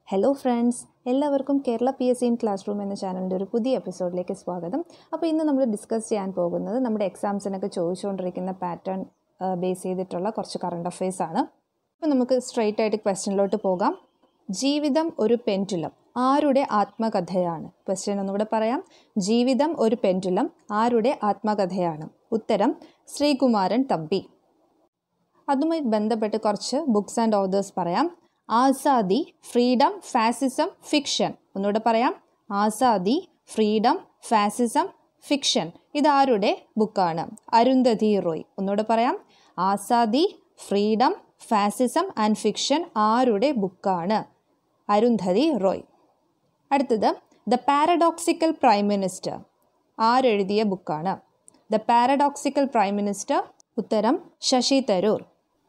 hello friends എല്ലാവർക്കും Kerala P S C in classroom എന്ന ചാനലിൻ്റെ ഒരു പുതിയ എപ്പിസോഡിലേക്ക് സ്വാഗതം അപ്പോൾ ഇന്ന് നമ്മൾ ഡിസ്കസ് ചെയ്യാൻ പോകുന്നത് നമ്മുടെ എക്സാംസിനൊക്കെ ചോദിച്ചുകൊണ്ടിരിക്കുന്ന പാറ്റേൺ ബേസ് ചെയ്തിട്ടുള്ള കുറച്ച് കറണ്ട് അഫയേഴ്സ് ആണ് അപ്പോൾ നമുക്ക് സ്ട്രെയിറ്റ് ആയിട്ട് ക്വസ്റ്റ്യനിലോട്ട് പോകാം ജീവിതം ഒരു പെൻറ്റുലം ആരുടെ ആത്മകഥയാണ് ക്വസ്റ്റ്യൻ ഒന്നുകൂടെ പറയാം ജീവിതം ഒരു പെൻറ്റുലം ആരുടെ ആത്മകഥയാണ് ഉത്തരം ശ്രീകുമാരൻ തമ്പി അതുമായി ബന്ധപ്പെട്ട് കുറച്ച് ബുക്സ് ആൻഡ് ഓതേഴ്സ് പറയാം ആസാദി ഫ്രീഡം ഫാസിസം ഫിക്ഷൻ ഒന്നുകൂടെ പറയാം ആസാദി ഫ്രീഡം ഫാസിസം ഫിക്ഷൻ ഇതാരുടെ ബുക്കാണ് അരുന്ധതി റോയ് ഒന്നുകൂടെ പറയാം Azadi freedom fascism and fiction ആരുടെ ബുക്കാണ് അരുന്ധതി റോയ് അടുത്തത് ദ പാരഡോക്സിക്കൽ പ്രൈം മിനിസ്റ്റർ ആരെഴുതിയ ബുക്കാണ് ദ പാരഡോക്സിക്കൽ പ്രൈം മിനിസ്റ്റർ ഉത്തരം Shashi Tharoor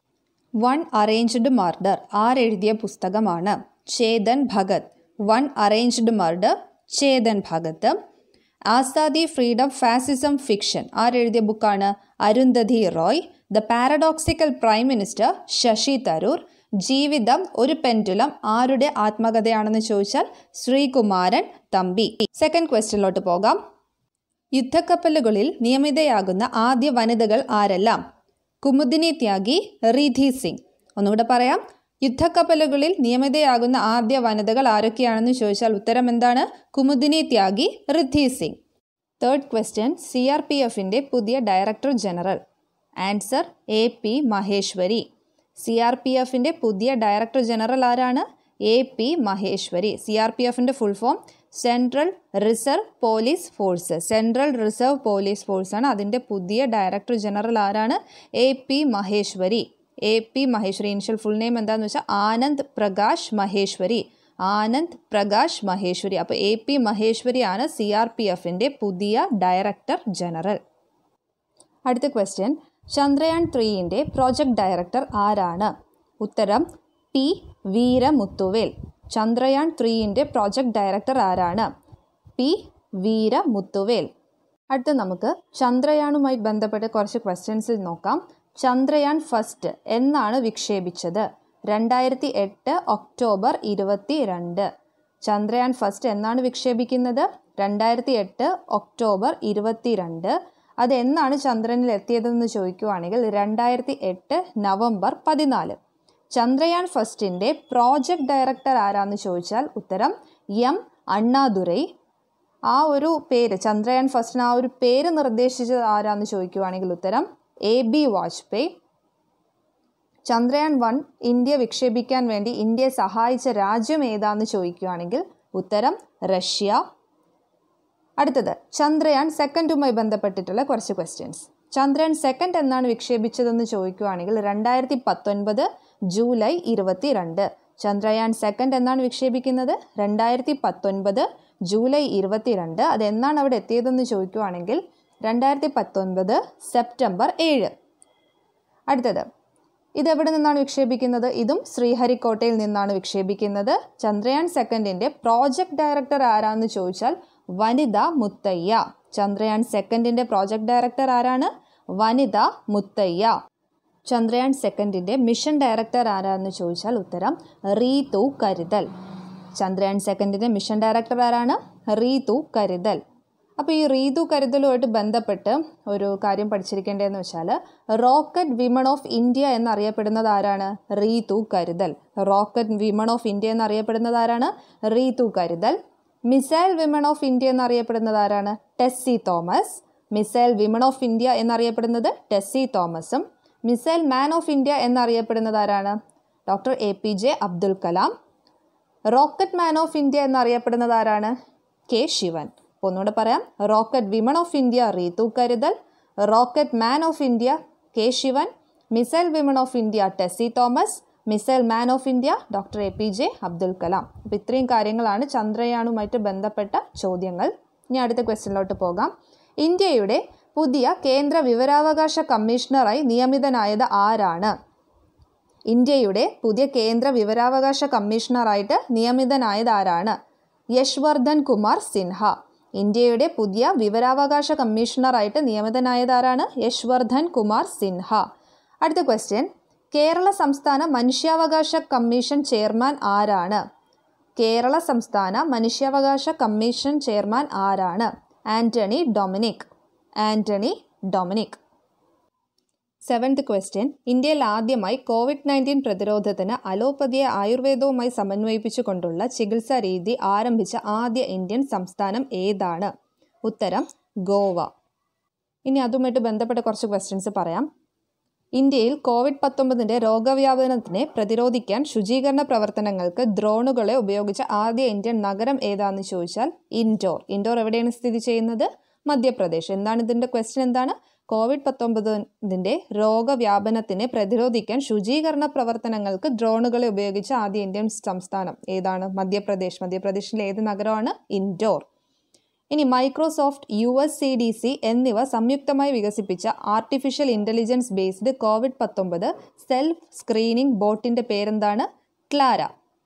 one arranged murder ആരെഴുതിയ പുസ്തകമാണ് Chetan Bhagat one arranged murder Chetan Bhagat Azadi freedom fascism fiction ആരെഴുതിയ ബുക്കാണ് Arundhati Roy the paradoxical prime minister Shashi Tharoor ജീവിതം ഒരു പെൻഡുലം ആരുടെ ആത്മകഥയാണെന്ന് ചോദിച്ചാൽ ശ്രീകുമാരൻ തമ്പി സെക്കൻഡ് ക്വസ്റ്റ്യനിലോട്ട് പോകാം യുദ്ധക്കപ്പലുകളിൽ നിയമിതയാകുന്ന ആദ്യ വനിതകൾ ആരെല്ലാം കുമുദിനി ത്യാഗി റിധി സിംഗ് ഒന്നുകൂടെ പറയാം യുദ്ധക്കപ്പലുകളിൽ നിയമിതയാകുന്ന ആദ്യ വനിതകൾ ആരൊക്കെയാണെന്ന് ചോദിച്ചാൽ ഉത്തരം എന്താണ് Kumudini Tyagi Riti Singh third question C R P എഫിൻ്റെ പുതിയ director general answer A P Maheshwari C R P എഫിൻ്റെ പുതിയ ഡയറക്ടർ ജനറൽ ആരാണ് A P Maheshwari C R P എഫിൻ്റെ full form central reserve police force central reserve police ഫോഴ്സാണ് അതിൻ്റെ പുതിയ ഡയറക്ടർ ജനറൽ ആരാണ് A P Maheshwari A P Maheshwari initial full name എന്താണെന്ന് വെച്ചാൽ ആനന്ദ് പ്രകാശ് മഹേശ്വരി ആനന്ദ് പ്രകാശ് മഹേശ്വരി അപ്പോൾ എ പി മഹേശ്വരിയാണ് സി ആർ പി എഫിൻ്റെ പുതിയ ഡയറക്ടർ ജനറൽ അടുത്ത ക്വസ്റ്റ്യൻ ചന്ദ്രയാൻ ത്രീയിൻ്റെ പ്രോജക്റ്റ് ഡയറക്ടർ ആരാണ് ഉത്തരം പി വീരമുത്തുവേൽ ചന്ദ്രയാൻ ത്രീയിൻ്റെ പ്രോജക്റ്റ് ഡയറക്ടർ ആരാണ് പി വീരമുത്തുവേൽ അടുത്ത നമുക്ക് ചന്ദ്രയാനുമായി ബന്ധപ്പെട്ട് കുറച്ച് ക്വസ്റ്റ്യൻസിൽ നോക്കാം ചന്ദ്രയാൻ ഫസ്റ്റ് എന്നാണ് വിക്ഷേപിച്ചത് രണ്ടായിരത്തി എട്ട് ഒക്ടോബർ ഇരുപത്തി രണ്ട് ചന്ദ്രയാൻ ഫസ്റ്റ് എന്നാണ് വിക്ഷേപിക്കുന്നത് രണ്ടായിരത്തി എട്ട് ഒക്ടോബർ ഇരുപത്തി രണ്ട് അത് എന്നാണ് ചന്ദ്രനിൽ എത്തിയതെന്ന് ചോദിക്കുവാണെങ്കിൽ രണ്ടായിരത്തി എട്ട് നവംബർ പതിനാല് ചന്ദ്രയാൻ ഫസ്റ്റിൻ്റെ പ്രോജക്റ്റ് ഡയറക്ടർ ആരാന്ന് ചോദിച്ചാൽ ഉത്തരം എം അണ്ണാദുരൈ ആ ഒരു പേര് ചന്ദ്രയാൻ ഫസ്റ്റിന് ആ ഒരു പേര് നിർദ്ദേശിച്ചത് ആരാന്ന് ചോദിക്കുവാണെങ്കിൽ ഉത്തരം A B Vajpayee Chandrayaan one India വിക്ഷേപിക്കാൻ വേണ്ടി ഇന്ത്യയെ സഹായിച്ച രാജ്യം ഏതാന്ന് ചോദിക്കുകയാണെങ്കിൽ ഉത്തരം റഷ്യ അടുത്തത് ചന്ദ്രയാൻ സെക്കൻഡുമായി ബന്ധപ്പെട്ടിട്ടുള്ള കുറച്ച് ക്വസ്റ്റ്യൻസ് ചന്ദ്രയാൻ സെക്കൻഡ് എന്നാണ് വിക്ഷേപിച്ചതെന്ന് ചോദിക്കുകയാണെങ്കിൽ രണ്ടായിരത്തി പത്തൊൻപത് ജൂലൈ ഇരുപത്തി രണ്ട് ചന്ദ്രയാൻ സെക്കൻഡ് എന്നാണ് വിക്ഷേപിക്കുന്നത് രണ്ടായിരത്തി പത്തൊൻപത് ജൂലൈ ഇരുപത്തിരണ്ട് അത് എന്നാണ് അവിടെ എത്തിയതെന്ന് ചോദിക്കുകയാണെങ്കിൽ രണ്ടായിരത്തി പത്തൊൻപത് സെപ്റ്റംബർ ഏഴ് അടുത്തത് ഇതെവിടെ നിന്നാണ് വിക്ഷേപിക്കുന്നത് ഇതും ശ്രീഹരിക്കോട്ടയിൽ നിന്നാണ് വിക്ഷേപിക്കുന്നത് ചന്ദ്രയാൻ സെക്കൻഡിൻ്റെ പ്രോജക്റ്റ് ഡയറക്ടർ ആരാന്ന് ചോദിച്ചാൽ വനിത മുത്തയ്യ ചന്ദ്രയാൻ സെക്കൻഡിൻ്റെ പ്രോജക്റ്റ് ഡയറക്ടർ ആരാണ് വനിത മുത്തയ്യ ചന്ദ്രയാൻ സെക്കൻഡിൻ്റെ മിഷൻ ഡയറക്ടർ ആരാന്ന് ചോദിച്ചാൽ ഉത്തരം റീതു കരുതൽ ചന്ദ്രയാൻ സെക്കൻഡിൻ്റെ മിഷൻ ഡയറക്ടർ ആരാണ് റീതു കരുതൽ അപ്പോൾ ഈ റീതു കരുതലുമായിട്ട് ബന്ധപ്പെട്ട് ഒരു കാര്യം പഠിച്ചിരിക്കേണ്ടതെന്ന് വെച്ചാൽ റോക്കറ്റ് വിമൺ ഓഫ് ഇന്ത്യ എന്നറിയപ്പെടുന്നത് ആരാണ് Ritu Karidhal rocket woman of India എന്നറിയപ്പെടുന്നത് ആരാണ് റീതു കരുതൽ മിസൈൽ വിമൺ ഓഫ് ഇന്ത്യ എന്നറിയപ്പെടുന്നത് ആരാണ് Tessy Thomas missile woman of India എന്നറിയപ്പെടുന്നത് ടെസ്സി തോമസും മിസൈൽ മാൻ ഓഫ് ഇന്ത്യ എന്നറിയപ്പെടുന്നത് ആരാണ് doctor A P J Abdul Kalam rocket man of India എന്നറിയപ്പെടുന്നത് ആരാണ് കെ ശിവൻ ഒന്നുകൂടെ പറയാം rocket woman of India Ritu Karidhal rocket man of India K Sivan missile woman of India Tessy Thomas missile man of India doctor A P J Abdul Kalam അപ്പോൾ ഇത്രയും കാര്യങ്ങളാണ് ചന്ദ്രയാനുമായിട്ട് ബന്ധപ്പെട്ട ചോദ്യങ്ങൾ ഇനി അടുത്ത ക്വസ്റ്റ്യനിലോട്ട് പോകാം ഇന്ത്യയുടെ പുതിയ കേന്ദ്ര വിവരാവകാശ കമ്മീഷണറായി നിയമിതനായത് ആരാണ് ഇന്ത്യയുടെ പുതിയ കേന്ദ്ര വിവരാവകാശ കമ്മീഷണറായിട്ട് നിയമിതനായത് ആരാണ് യശ്വർദ്ധൻ കുമാർ സിൻഹ ഇന്ത്യയുടെ പുതിയ വിവരാവകാശ കമ്മീഷണറായിട്ട് നിയമിതനായത് ആരാണ് യശ്വർദ്ധൻ കുമാർ സിൻഹ അടുത്ത ക്വസ്റ്റ്യൻ കേരള സംസ്ഥാന മനുഷ്യാവകാശ കമ്മീഷൻ ചെയർമാൻ ആരാണ് കേരള സംസ്ഥാന മനുഷ്യാവകാശ കമ്മീഷൻ ചെയർമാൻ ആരാണ് ആന്റണി ഡൊമിനിക് ആന്റണി ഡൊമിനിക് സെവൻത് ക്വസ്റ്റ്യൻ ഇന്ത്യയിൽ ആദ്യമായി കോവിഡ് നയൻറ്റീൻ പ്രതിരോധത്തിന് അലോപ്പതിയെ ആയുർവേദവുമായി സമന്വയിപ്പിച്ചുകൊണ്ടുള്ള ചികിത്സാ രീതി ആരംഭിച്ച ആദ്യ ഇന്ത്യൻ സംസ്ഥാനം ഏതാണ് ഉത്തരം ഗോവ ഇനി അതുമായിട്ട് ബന്ധപ്പെട്ട കുറച്ച് ക്വസ്റ്റ്യൻസ് പറയാം ഇന്ത്യയിൽ കോവിഡ് പത്തൊമ്പതിൻ്റെ രോഗവ്യാപനത്തിനെ പ്രതിരോധിക്കാൻ ശുചീകരണ പ്രവർത്തനങ്ങൾക്ക് ഡ്രോണുകളെ ഉപയോഗിച്ച ആദ്യ ഇന്ത്യൻ നഗരം ഏതാണെന്ന് ചോദിച്ചാൽ ഇൻഡോർ ഇൻഡോർ എവിടെയാണ് സ്ഥിതി ചെയ്യുന്നത് മധ്യപ്രദേശ് എന്താണ് ഇതിൻ്റെ ക്വസ്റ്റ്യൻ എന്താണ് കോവിഡ് പത്തൊമ്പതിൻ്റെ രോഗവ്യാപനത്തിനെ പ്രതിരോധിക്കാൻ ശുചീകരണ പ്രവർത്തനങ്ങൾക്ക് ഡ്രോണുകളെ ഉപയോഗിച്ച ആദ്യ ഇന്ത്യൻ സംസ്ഥാനം ഏതാണ് മധ്യപ്രദേശ് മധ്യപ്രദേശിലെ ഏത് നഗരമാണ് ഇൻഡോർ ഇനി Microsoft U S C D C എന്നിവ സംയുക്തമായി വികസിപ്പിച്ച ആർട്ടിഫിഷ്യൽ ഇൻ്റലിജൻസ് ബേസ്ഡ് കോവിഡ് പത്തൊമ്പത് സെൽഫ് സ്ക്രീനിംഗ് ബോട്ടിൻ്റെ പേരെന്താണ് ക്ലാര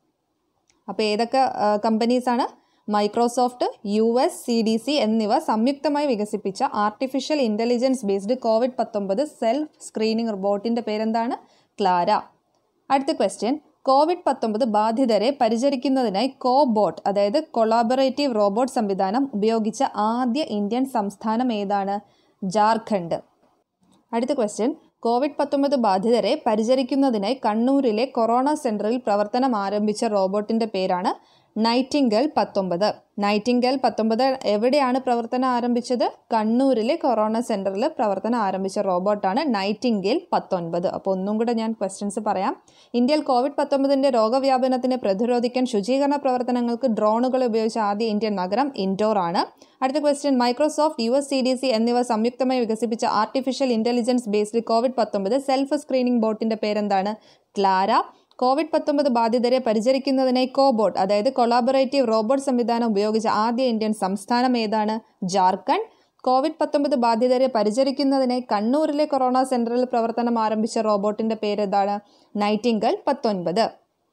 അപ്പോൾ ഏതൊക്കെ കമ്പനീസാണ് Microsoft U S C D C എന്നിവ സംയുക്തമായി വികസിപ്പിച്ച ആർട്ടിഫിഷ്യൽ ഇൻ്റലിജൻസ് ബേസ്ഡ് കോവിഡ് പത്തൊമ്പത് സെൽഫ് സ്ക്രീനിംഗ് റോബോട്ടിൻ്റെ പേരെന്താണ് ക്ലാര അടുത്ത ക്വസ്റ്റ്യൻ കോവിഡ് പത്തൊമ്പത് ബാധിതരെ പരിചരിക്കുന്നതിനായി കോബോട്ട് അതായത് കൊളാബറേറ്റീവ് റോബോട്ട് സംവിധാനം ഉപയോഗിച്ച ആദ്യ ഇന്ത്യൻ സംസ്ഥാനം ഏതാണ് ജാർഖണ്ഡ് അടുത്ത ക്വസ്റ്റ്യൻ കോവിഡ് പത്തൊമ്പത് ബാധിതരെ പരിചരിക്കുന്നതിനായി കണ്ണൂരിലെ കൊറോണ സെൻറ്ററിൽ പ്രവർത്തനം ആരംഭിച്ച റോബോട്ടിൻ്റെ പേരാണ് നൈറ്റിംഗൽ പത്തൊമ്പത് നൈറ്റിംഗൽ പത്തൊമ്പത് എവിടെയാണ് പ്രവർത്തനം ആരംഭിച്ചത് കണ്ണൂരിലെ കൊറോണ സെൻറ്ററിൽ പ്രവർത്തനം ആരംഭിച്ച റോബോട്ടാണ് നൈറ്റിംഗേൽ പത്തൊൻപത് അപ്പോൾ ഒന്നും കൂടെ ഞാൻ ക്വസ്റ്റ്യൻസ് പറയാം ഇന്ത്യയിൽ കോവിഡ് പത്തൊമ്പതിൻ്റെ രോഗവ്യാപനത്തിനെ പ്രതിരോധിക്കാൻ ശുചീകരണ പ്രവർത്തനങ്ങൾക്ക് ഡ്രോണുകൾ ഉപയോഗിച്ച ആദ്യ ഇന്ത്യൻ നഗരം ഇൻഡോർ ആണ് അടുത്ത question Microsoft U S C D C എന്നിവ സംയുക്തമായി വികസിപ്പിച്ച ആർട്ടിഫിഷ്യൽ ഇൻ്റലിജൻസ് ബേസ്ഡ് കോവിഡ് പത്തൊമ്പത് സെൽഫ് സ്ക്രീനിംഗ് ബോട്ടിൻ്റെ പേരെന്താണ് ക്ലാര കോവിഡ് പത്തൊമ്പത് ബാധിതരെ പരിചരിക്കുന്നതിനായി കോബോട്ട് അതായത് കൊളാബറേറ്റീവ് റോബോട്ട് സംവിധാനം ഉപയോഗിച്ച ആദ്യ ഇന്ത്യൻ സംസ്ഥാനം ഏതാണ് ജാർഖണ്ഡ് കോവിഡ് പത്തൊമ്പത് ബാധിതരെ പരിചരിക്കുന്നതിനായി കണ്ണൂരിലെ കൊറോണ സെന്ററിൽ പ്രവർത്തനം ആരംഭിച്ച റോബോട്ടിന്റെ പേര് നൈറ്റിംഗൽ പത്തൊൻപത്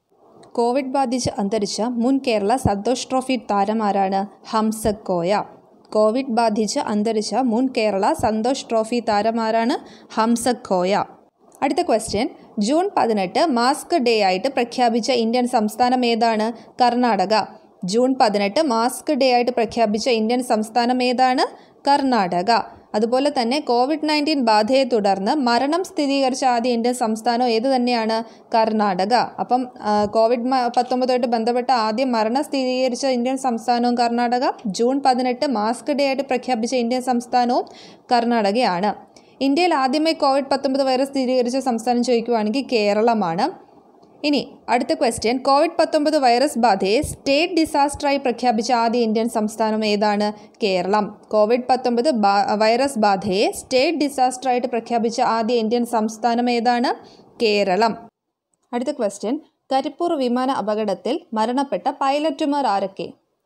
കോവിഡ് ബാധിച്ച് അന്തരിച്ച മുൻ കേരള സന്തോഷ് ട്രോഫി താരം ആരാണ് ഹംസക് കോയ കോവിഡ് ബാധിച്ച് അന്തരിച്ച മുൻ കേരള സന്തോഷ് ട്രോഫി താരം ആരാണ് ഹംസക് കോയ അടുത്ത ക്വസ്റ്റ്യൻ ജൂൺ പതിനെട്ട് മാസ്ക് ഡേ ആയിട്ട് പ്രഖ്യാപിച്ച ഇന്ത്യൻ സംസ്ഥാനം ഏതാണ് കർണാടക ജൂൺ പതിനെട്ട് മാസ്ക് ഡേ ആയിട്ട് പ്രഖ്യാപിച്ച ഇന്ത്യൻ സംസ്ഥാനം ഏതാണ് കർണാടക അതുപോലെ തന്നെ കോവിഡ് നയൻറ്റീൻ ബാധയെ തുടർന്ന് മരണം സ്ഥിരീകരിച്ച ആദ്യ ഇന്ത്യൻ സംസ്ഥാനം ഏത് തന്നെയാണ് കർണാടക അപ്പം കോവിഡ് പത്തൊമ്പതുമായിട്ട് ബന്ധപ്പെട്ട ആദ്യം മരണം സ്ഥിരീകരിച്ച ഇന്ത്യൻ സംസ്ഥാനവും കർണാടക ജൂൺ പതിനെട്ട് മാസ്ക് ഡേ ആയിട്ട് പ്രഖ്യാപിച്ച ഇന്ത്യൻ സംസ്ഥാനവും കർണാടകയാണ് ഇന്ത്യയിൽ ആദ്യമായി കോവിഡ് പത്തൊമ്പത് വൈറസ് സ്ഥിരീകരിച്ച സംസ്ഥാനം ചോദിക്കുവാണെങ്കിൽ കേരളമാണ് ഇനി അടുത്ത ക്വസ്റ്റ്യൻ കോവിഡ് പത്തൊമ്പത് വൈറസ് ബാധയെ സ്റ്റേറ്റ് ഡിസാസ്റ്ററായി പ്രഖ്യാപിച്ച ആദ്യ ഇന്ത്യൻ സംസ്ഥാനം ഏതാണ് കേരളം കോവിഡ് പത്തൊമ്പത് വൈറസ് ബാധയെ സ്റ്റേറ്റ് ഡിസാസ്റ്ററായിട്ട് പ്രഖ്യാപിച്ച ആദ്യ ഇന്ത്യൻ സംസ്ഥാനം ഏതാണ് കേരളം അടുത്ത ക്വസ്റ്റ്യൻ കരിപ്പൂർ വിമാന അപകടത്തിൽ മരണപ്പെട്ട പൈലറ്റുമാർ ആരൊക്കെ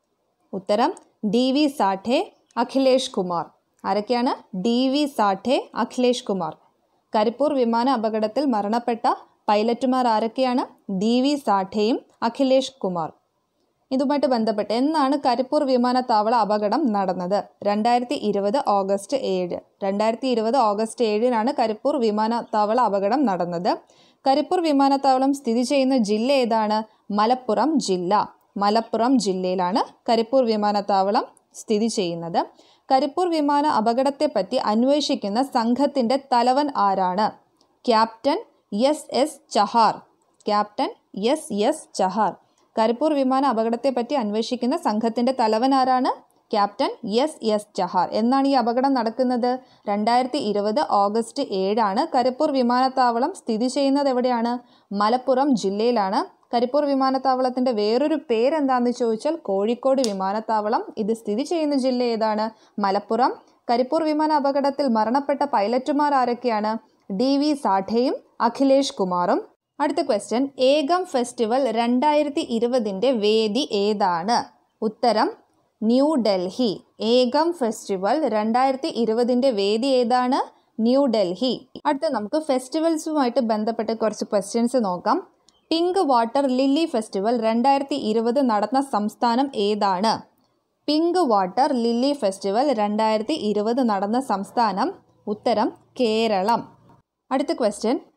ഉത്തരം ഡി വി സാഠെ അഖിലേഷ് കുമാർ ആരൊക്കെയാണ് ഡി വി സാഠെ അഖിലേഷ് കുമാർ കരിപ്പൂർ വിമാന അപകടത്തിൽ മരണപ്പെട്ട പൈലറ്റുമാർ ആരൊക്കെയാണ് ഡി വി സാഠെയും അഖിലേഷ് കുമാർ ഇതുമായിട്ട് ബന്ധപ്പെട്ട് എന്നാണ് കരിപ്പൂർ വിമാനത്താവള അപകടം നടന്നത് രണ്ടായിരത്തി ഇരുപത് ഓഗസ്റ്റ് ഏഴ് രണ്ടായിരത്തി ഇരുപത് ഓഗസ്റ്റ് ഏഴിനാണ് കരിപ്പൂർ വിമാനത്താവള അപകടം നടന്നത് കരിപ്പൂർ വിമാനത്താവളം സ്ഥിതി ചെയ്യുന്ന ജില്ല ഏതാണ് മലപ്പുറം ജില്ല മലപ്പുറം ജില്ലയിലാണ് കരിപ്പൂർ വിമാനത്താവളം സ്ഥിതി ചെയ്യുന്നത് കരിപ്പൂർ വിമാന അപകടത്തെപ്പറ്റി അന്വേഷിക്കുന്ന സംഘത്തിൻ്റെ തലവൻ ആരാണ് captain S S Chahar captain S S Chahar Karipur വിമാന അപകടത്തെപ്പറ്റി അന്വേഷിക്കുന്ന സംഘത്തിൻ്റെ തലവൻ ആരാണ് ക്യാപ്റ്റൻ എസ് എസ് ചഹാർ എന്നാണ് ഈ അപകടം നടക്കുന്നത് രണ്ടായിരത്തി ഇരുപത് ഓഗസ്റ്റ് ഏഴാണ് കരിപ്പൂർ വിമാനത്താവളം സ്ഥിതി ചെയ്യുന്നത് എവിടെയാണ് മലപ്പുറം ജില്ലയിലാണ് കരിപ്പൂർ വിമാനത്താവളത്തിൻ്റെ വേറൊരു പേരെന്താണെന്ന് ചോദിച്ചാൽ കോഴിക്കോട് വിമാനത്താവളം ഇത് സ്ഥിതി ചെയ്യുന്ന ജില്ല ഏതാണ് മലപ്പുറം കരിപ്പൂർ വിമാന അപകടത്തിൽ മരണപ്പെട്ട പൈലറ്റുമാർ ആരൊക്കെയാണ് ഡി വി സാഠയും അഖിലേഷ് കുമാറും അടുത്ത ക്വസ്റ്റ്യൻ ഏകം ഫെസ്റ്റിവൽ രണ്ടായിരത്തി ഇരുപതിൻ്റെ വേദി ഏതാണ് ഉത്തരം ന്യൂഡൽഹി ഏകം ഫെസ്റ്റിവൽ രണ്ടായിരത്തി ഇരുപതിൻ്റെ വേദി ഏതാണ് ന്യൂഡൽഹി അടുത്ത നമുക്ക് ഫെസ്റ്റിവൽസുമായിട്ട് ബന്ധപ്പെട്ട കുറച്ച് ക്വസ്റ്റ്യൻസ് നോക്കാം പിങ്ക് വാട്ടർ ലില്ലി ഫെസ്റ്റിവൽ രണ്ടായിരത്തി ഇരുപത് നടന്ന സംസ്ഥാനം ഏതാണ് പിങ്ക് വാട്ടർ ലില്ലി ഫെസ്റ്റിവൽ രണ്ടായിരത്തി ഇരുപത് നടന്ന സംസ്ഥാനം ഉത്തരം കേരളം അടുത്ത ക്വസ്റ്റ്യൻ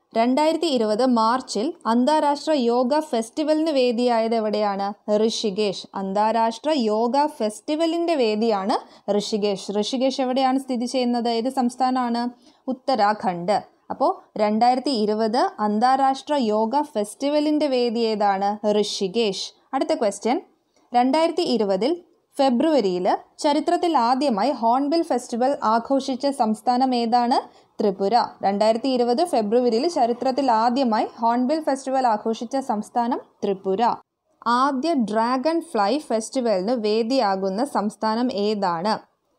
രണ്ടായിരത്തി ഇരുപത് മാർച്ചിൽ അന്താരാഷ്ട്ര യോഗ ഫെസ്റ്റിവലിന് വേദിയായത് എവിടെയാണ് ഋഷികേശ് അന്താരാഷ്ട്ര യോഗ ഫെസ്റ്റിവലിൻ്റെ വേദിയാണ് ഋഷികേശ് ഋഷികേശ് എവിടെയാണ് സ്ഥിതി ചെയ്യുന്നത് ഏത് സംസ്ഥാനമാണ് ഉത്തരാഖണ്ഡ് അപ്പോൾ രണ്ടായിരത്തി ഇരുപത് അന്താരാഷ്ട്ര യോഗ ഫെസ്റ്റിവലിൻ്റെ വേദി ഏതാണ് ഋഷികേശ് അടുത്ത ക്വസ്റ്റ്യൻ രണ്ടായിരത്തി ഇരുപതിൽ ഫെബ്രുവരിയിൽ ചരിത്രത്തിൽ ആദ്യമായി ഹോൺബിൽ ഫെസ്റ്റിവൽ ആഘോഷിച്ച സംസ്ഥാനം ഏതാണ് ത്രിപുര രണ്ടായിരത്തി ഇരുപത് ഫെബ്രുവരിയിൽ ചരിത്രത്തിൽ ആദ്യമായി ഹോൺബിൽ ഫെസ്റ്റിവൽ ആഘോഷിച്ച സംസ്ഥാനം ത്രിപുര ആദ്യ ഡ്രാഗൺ ഫ്ലൈ ഫെസ്റ്റിവലിന് വേദിയാകുന്ന സംസ്ഥാനം ഏതാണ്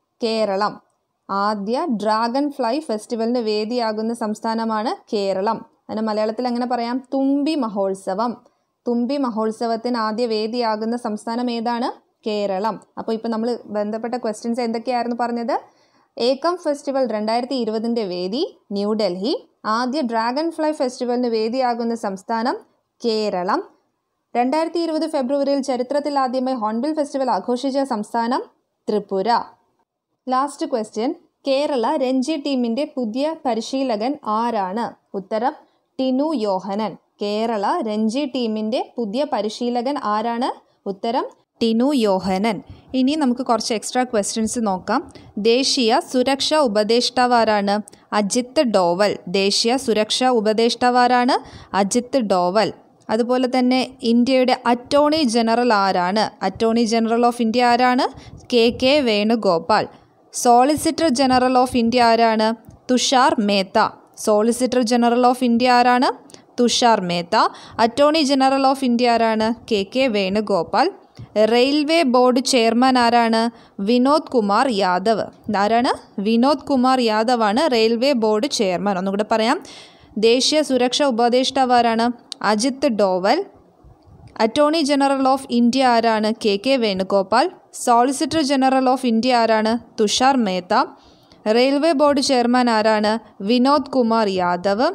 കേരളം ആദ്യ ഡ്രാഗൺ ഫ്ലൈ ഫെസ്റ്റിവലിന് വേദിയാകുന്ന സംസ്ഥാനമാണ് കേരളം അതിന് മലയാളത്തിൽ എങ്ങനെ പറയാം തുമ്പി മഹോത്സവം തുമ്പി മഹോത്സവത്തിന് ആദ്യ വേദിയാകുന്ന സംസ്ഥാനം ഏതാണ് കേരളം അപ്പോൾ ഇപ്പോൾ നമ്മൾ ബന്ധപ്പെട്ട ക്വസ്റ്റ്യൻസ് എന്തൊക്കെയായിരുന്നു പറഞ്ഞത് ഏകം ഫെസ്റ്റിവൽ രണ്ടായിരത്തി ഇരുപതിൻ്റെ വേദി ന്യൂഡൽഹി ആദ്യ ഡ്രാഗൺ ഫ്ലൈ ഫെസ്റ്റിവലിന് വേദിയാകുന്ന സംസ്ഥാനം കേരളം രണ്ടായിരത്തി ഇരുപത് ഫെബ്രുവരിയിൽ ചരിത്രത്തിൽ ആദ്യമായി ഹോൺബിൽ ഫെസ്റ്റിവൽ ആഘോഷിച്ച സംസ്ഥാനം ത്രിപുര ലാസ്റ്റ് ക്വസ്റ്റ്യൻ കേരള രഞ്ജി ടീമിൻ്റെ പുതിയ പരിശീലകൻ ആരാണ് ഉത്തരം ടിനു യോഹനൻ കേരള രഞ്ജി ടീമിൻ്റെ പുതിയ പരിശീലകൻ ആരാണ് ഉത്തരം ടിനു യോഹനൻ ഇനി നമുക്ക് കുറച്ച് എക്സ്ട്രാ ക്വസ്റ്റ്യൻസ് നോക്കാം ദേശീയ സുരക്ഷാ ഉപദേഷ്ടാവ് ആരാണ് അജിത്ത് ഡോവൽ ദേശീയ സുരക്ഷാ ഉപദേഷ്ടാവ് ആരാണ് അജിത്ത് ഡോവൽ അതുപോലെ തന്നെ ഇന്ത്യയുടെ അറ്റോർണി ജനറൽ ആരാണ് അറ്റോർണി ജനറൽ ഓഫ് ഇന്ത്യ ആരാണ് K K Venugopal solicitor general of India ആരാണ് Tushar Mehta solicitor general of India ആരാണ് Tushar Mehta attorney general of India ആരാണ് K K Venugopal railway board chairman ആരാണ് വിനോദ് കുമാർ യാദവ് ആരാണ് വിനോദ് കുമാർ യാദവ് ആണ് റെയിൽവേ ബോർഡ് ചെയർമാൻ ഒന്നുകൂടെ പറയാം ദേശീയ സുരക്ഷാ ഉപദേഷ്ടാവ് ആരാണ് Ajit Doval attorney general of India ആരാണ് K K Venugopal solicitor general of India ആരാണ് Tushar Mehta railway board chairman ആരാണ് വിനോദ് കുമാർ യാദവ്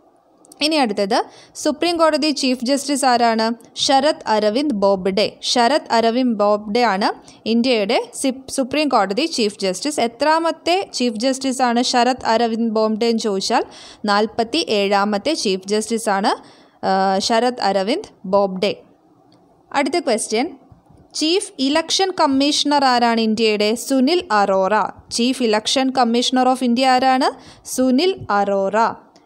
ഇനി അടുത്തത് സുപ്രീം കോടതി ചീഫ് ജസ്റ്റിസ് ആരാണ് ശരത് അരവിന്ദ് ബോബ്ഡെ ശരത് അരവിന്ദ് ബോബ്ഡെ ആണ് ഇന്ത്യയുടെ സുപ്രീം കോടതി ചീഫ് ജസ്റ്റിസ് എത്രാമത്തെ ചീഫ് ജസ്റ്റിസ് ആണ് ശരത് അരവിന്ദ് ബോബ്ഡെ എന്ന് ചോദിച്ചാൽ നാൽപ്പത്തി ഏഴാമത്തെ ചീഫ് ജസ്റ്റിസ് ആണ് ശരത് അരവിന്ദ് ബോബ്ഡെ അടുത്ത ക്വസ്റ്റ്യൻ ചീഫ് ഇലക്ഷൻ കമ്മീഷണർ ആരാണ് ഇന്ത്യയുടെ Sunil Arora chief election commissioner of India ആരാണ് സുനിൽ അറോറ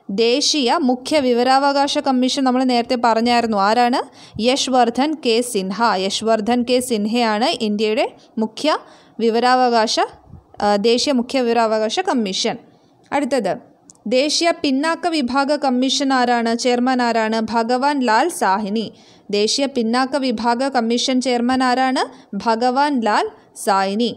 ദേശീയ മുഖ്യ വിവരാവകാശ കമ്മീഷൻ നമ്മൾ നേരത്തെ പറഞ്ഞായിരുന്നു ആരാണ് യശ്വർദ്ധൻ കെ സിൻഹ യശ്വർദ്ധൻ കെ സിൻഹയാണ് ഇന്ത്യയുടെ മുഖ്യ വിവരാവകാശ ദേശീയ മുഖ്യ വിവരാവകാശ കമ്മീഷൻ അടുത്തത് ദേശീയ പിന്നാക്ക വിഭാഗ കമ്മീഷൻ ആരാണ് ചെയർമാൻ ആരാണ് ഭഗവാൻ ലാൽ സാഹിനി ദേശീയ പിന്നാക്ക വിഭാഗ കമ്മീഷൻ ചെയർമാൻ ആരാണ് Bhagwan Lal Sahni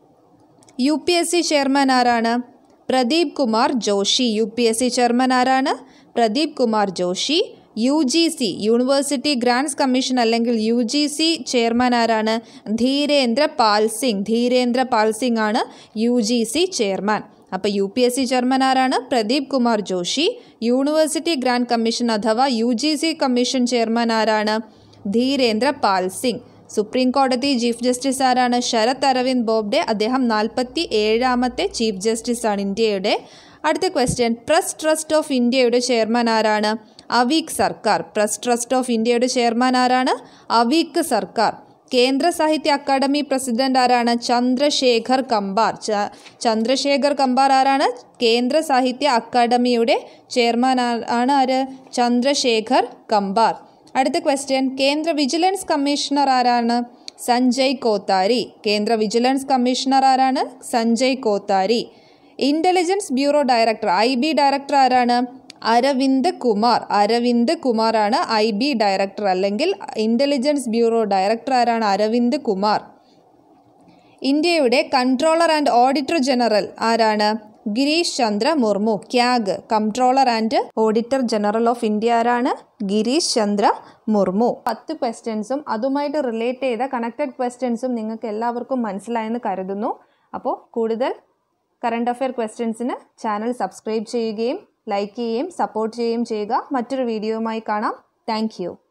U P S C chairman ആരാണ് Pradeep Kumar Joshi U P S C chairman ആരാണ് Pradeep Kumar Joshi U G C university grants commission അല്ലെങ്കിൽ യു ജി സി ചെയർമാൻ ആരാണ് ധീരേന്ദ്ര പാൽ സിംഗ് ധീരേന്ദ്ര പാൽ സിംഗ് ആണ് യു ജി സി ചെയർമാൻ അപ്പോൾ U P S C chairman ആരാണ് Pradeep Kumar Joshi university grant commission അഥവാ U G C commission chairman ആരാണ് Dhirendra Pal Singh supreme കോടതി chief justice ആരാണ് ശരത് അരവിന്ദ് ബോബ്ഡെ അദ്ദേഹം നാൽപ്പത്തി ഏഴാമത്തെ ചീഫ് ജസ്റ്റിസ് ആണ് ഇന്ത്യയുടെ അടുത്ത ക്വസ്റ്റ്യൻ പ്രസ് ട്രസ്റ്റ് ഓഫ് ഇന്ത്യയുടെ ചെയർമാൻ ആരാണ് Aveek Sarkar press trust of ഇന്ത്യയുടെ ചെയർമാൻ ആരാണ് അവീക് സർക്കാർ കേന്ദ്ര സാഹിത്യ അക്കാദമി പ്രസിഡന്റ് ആരാണ് ചന്ദ്രശേഖർ കമ്പാർ ചന്ദ്രശേഖർ കമ്പാർ ആരാണ് കേന്ദ്ര സാഹിത്യ അക്കാദമിയുടെ ചെയർമാൻ ആണ് ആര് ചന്ദ്രശേഖർ കമ്പാർ അടുത്ത ക്വസ്റ്റ്യൻ കേന്ദ്ര വിജിലൻസ് കമ്മീഷണർ ആരാണ് സഞ്ജയ് കോത്താരി കേന്ദ്ര വിജിലൻസ് കമ്മീഷണർ ആരാണ് Sanjay Kothari intelligence bureau director I B director ആരാണ് അരവിന്ദ് കുമാർ അരവിന്ദ് കുമാറാണ് ഐ ബി ഡയറക്ടർ അല്ലെങ്കിൽ ഇൻ്റലിജൻസ് ബ്യൂറോ ഡയറക്ടർ ആരാണ് അരവിന്ദ് കുമാർ ഇന്ത്യയുടെ കൺട്രോളർ ആൻഡ് ഓഡിറ്റർ ജനറൽ ആരാണ് Girish Chandra Murmu CAG controller and auditor general of India ആരാണ് ഗിരീഷ് ചന്ദ്ര മുർമു പത്ത് ക്വസ്റ്റ്യൻസും അതുമായിട്ട് റിലേറ്റ് ചെയ്ത കണക്റ്റഡ് ക്വസ്റ്റ്യൻസും നിങ്ങൾക്ക് എല്ലാവർക്കും മനസ്സിലായെന്ന് കരുതുന്നു അപ്പോൾ കൂടുതൽ കറണ്ട് അഫെയർ ക്വസ്റ്റ്യൻസിന് ചാനൽ സബ്സ്ക്രൈബ് ചെയ്യുകയും ലൈക്ക് ചെയ്യുകയും സപ്പോർട്ട് ചെയ്യുകയും ചെയ്യുക മറ്റൊരു വീഡിയോയുമായി കാണാം താങ്ക്